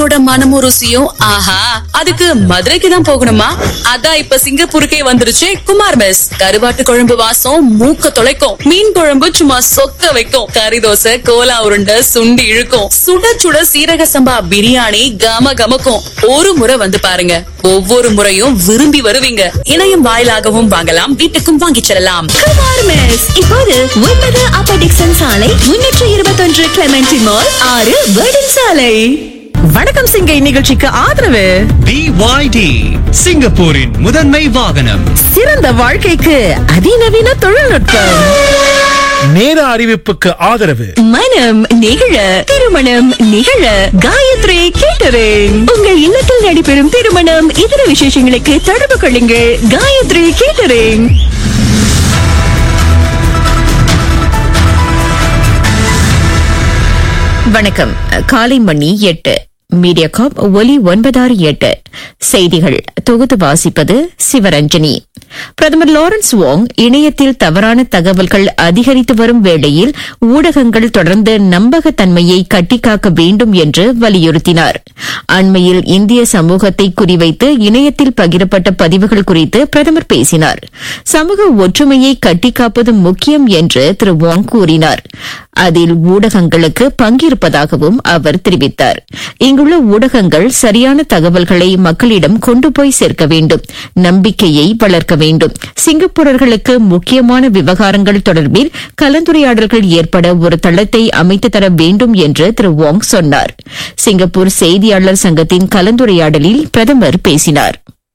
அதோட மனமும் ருசியும் ஆஹா அதுக்கு மதுரைக்கு தான் போகணுமா அதான் இப்ப சிங்கப்பூருக்கே வந்துருச்சு குமார் மெஸ் கருவாட்டு குழம்பு வாசம் மூக்க தொலைக்கும் மீன் குழம்பு சும்மா சொக்க வைக்கும் கறி தோசை கோலா உருண்டை சுண்டி இழுக்கும் சுட சுட சீரக சம்பா பிரியாணி கம கமக்கும் ஒரு முறை வந்து பாருங்க ஒவ்வொரு முறையும் விரும்பி வருவீங்க இணையம் வாயிலாகவும் வாங்கலாம் வீட்டுக்கும் வாங்கிச் செல்லலாம் குமார் மெஸ் இப்போது ஒன்பது அப்பர் டிக்சன் சாலை முன்னூற்று இருபத்தொன்று கிளமெண்டி மால் ஆறு வேர்டன் சாலை வணக்கம் சிங்கை நிகழ்ச்சிக்கு ஆதரவு BYD சிங்கப்பூரின் முதன்மை வாகனம் சிறந்த வாழ்க்கைக்கு அதிநவீன தொழில்நுட்பம் நேர அறிவிப்புக்கு ஆதரவு மனம் நிகழ திருமணம் நிகழ காயத்ரி கேட்டரிங் உங்கள் இல்லத்தில் நடைபெறும் திருமணம் இதர விசேஷங்களுக்கு தொடர்பு கொள்ளுங்கள் காயத்ரி கேட்டரிங் வணக்கம் காலை மணி எட்டு மீடியா காப் ஒலி ஒன்பதாறு எட்டு செய்திகள் தொகுத்து வாசிப்பது சிவரஞ்சனி பிரதமர் லாரன்ஸ் வாங் இணையத்தில் தவறான தகவல்கள் அதிகரித்து வரும் வேளையில் ஊடகங்கள் தொடர்ந்து நம்பகத்தன்மையை கட்டிக்காக்க வேண்டும் என்று வலியுறுத்தினார் அண்மையில் இந்திய சமூகத்தை குறிவைத்து இணையத்தில் பகிரப்பட்ட பதிவுகள் குறித்து பிரதமர் பேசினார் சமூக ஒற்றுமையை கட்டிக்காப்பது முக்கியம் என்று திரு வாங் கூறினார் அதில் ஊடகங்களுக்கு பங்கிருப்பதாகவும் அவர் தெரிவித்தார் இங்குள்ள ஊடகங்கள் சரியான தகவல்களை மக்களிடம் கொண்டு போய் சேர்க்க வேண்டும் நம்பிக்கையை வளர்க்க வேண்டும் சிங்கப்பூரர்களுக்கு முக்கியமான விவகாரங்கள் தொடர்பில் கலந்துரையாடல்கள் ஏற்பட ஒரு தளத்தை அமைத்து தர வேண்டும் என்று திரு வாங் சொன்னார் சிங்கப்பூர் செய்தியாளர் சங்கத்தின் கலந்துரையாடலில் பிரதமர் பேசினார்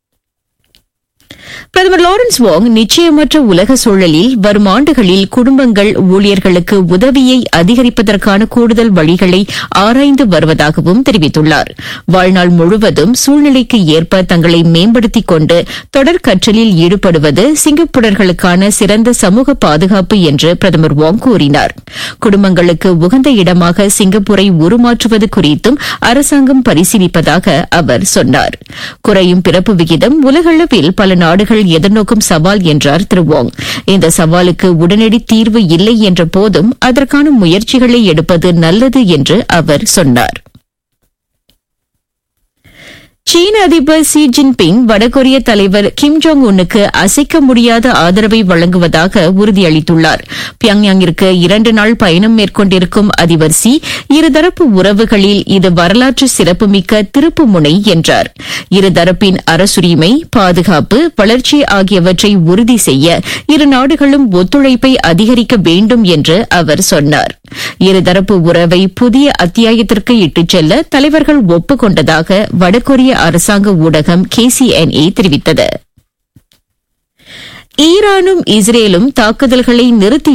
பிரதமர் லாரன்ஸ் வாங் நிச்சயமற்ற உலக சூழலில் வரும் ஆண்டுகளில் குடும்பங்கள் ஊழியர்களுக்கு உதவியை அதிகரிப்பதற்கான கூடுதல் வழிகளை ஆராய்ந்து வருவதாகவும் தெரிவித்துள்ளார் வாழ்நாள் முழுவதும் சூழ்நிலைக்கு ஏற்ப தங்களை மேம்படுத்திக் கொண்டு தொடர் கற்றலில் ஈடுபடுவது சிங்கப்பூரர்களுக்கான சிறந்த சமூக பாதுகாப்பு என்று பிரதமர் வாங் கூறினார் குடும்பங்களுக்கு உகந்த இடமாக சிங்கப்பூரை உருமாற்றுவது குறித்தும் அரசாங்கம் பரிசீலிப்பதாக அவர் சொன்னார் குறையும் பிறப்பு விகிதம் உலகளவில் பல நாடுகள் எதிர்நோக்கும் சவால் என்றார் திரு வாங் இந்த சவாலுக்கு உடனடி தீர்வு இல்லை என்ற போதும் அதற்கான முயற்சிகளை எடுப்பது நல்லது என்று அவர் சொன்னார் சீன அதிபர் ஷி ஜின்பிங் வடகொரிய தலைவர் கிம் ஜோங் உன்னுக்கு அசைக்க முடியாத ஆதரவை வழங்குவதாக உறுதியளித்துள்ளார் பியாங்யாங்கிற்கு இரண்டு நாள் பயணம் மேற்கொண்டிருக்கும் அதிபர் சி இருதரப்பு உறவுகளில் இது வரலாற்று சிறப்புமிக்க திருப்பு முனை என்றார் இருதரப்பின் அரசுரிமை பாதுகாப்பு வளர்ச்சி ஆகியவற்றை உறுதி செய்ய இரு நாடுகளும் ஒத்துழைப்பை அதிகரிக்க வேண்டும் என்று அவர் சொன்னார் இருதரப்பு உறவை புதிய அத்தியாயத்திற்கு இட்டுச் செல்ல தலைவர்கள் ஒப்புக் கொண்டதாக வடகொரிய அரசாங்க ஊடகம் கேசிஎன்ஏ தெரிவித்தது ஈரானும் இஸ்ரேலும் தாக்குதல்களை நிறுத்தி